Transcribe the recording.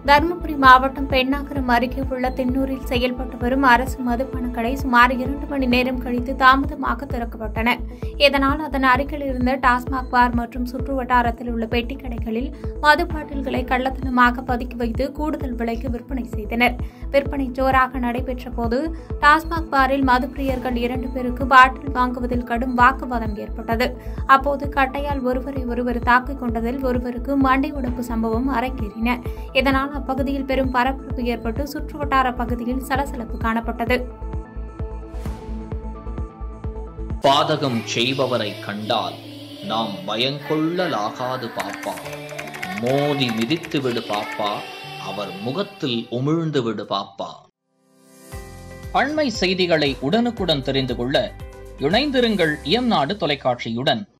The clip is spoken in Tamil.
தருமபுரி மாவட்டம் பெண்ணாகரம் அருகே உள்ள தென்னூரில் செயல்பட்டு வரும் அரசு மதுபான கடை சுமார் இரண்டு மணி நேரம் கழித்து தாமதமாக திறக்கப்பட்டன இதனால் அதன் அருகில் இருந்த டாஸ்மாக் பார் மற்றும் சுற்று வட்டாரத்தில் உள்ள பெட்டி கடைகளில் மது பாட்டில்களை கள்ளத்தனமாக பதுக்கி வைத்து கூடுதல் விலைக்கு விற்பனை செய்தனர் விற்பனை ஜோராக நடைபெற்ற போது டாஸ்மாக் பாரில் மது பிரியர்கள் இரண்டு பேருக்கு பாட்டில் வாங்குவதில் கடும் வாக்குவாதம் ஏற்பட்டது அப்போது கட்டையால் ஒருவரை ஒருவர் தாக்கிக் கொண்டதில் ஒருவருக்கு மண்டை உடைப்பு சம்பவம் அரங்கேறின இதனால் அப்பகுதியில் பெரும் பரபரப்பு ஏற்பட்டு சுற்றுவட்டார பகுதியில் சலசலப்பு காணப்பட்டது பாதகம் செய்பவரை கண்டால் நாம் பயங்கொள்ளலாகாது பாப்பா மோதி மிதித்து விடு பாப்பா அவர் முகத்தில் உமிழ்ந்து விடு பாப்பா அண்மை செய்திகளை உடனுக்குடன் தெரிந்து கொள்ள இணைந்திருங்கள் இயம்நாடு தொலைக்காட்சியுடன்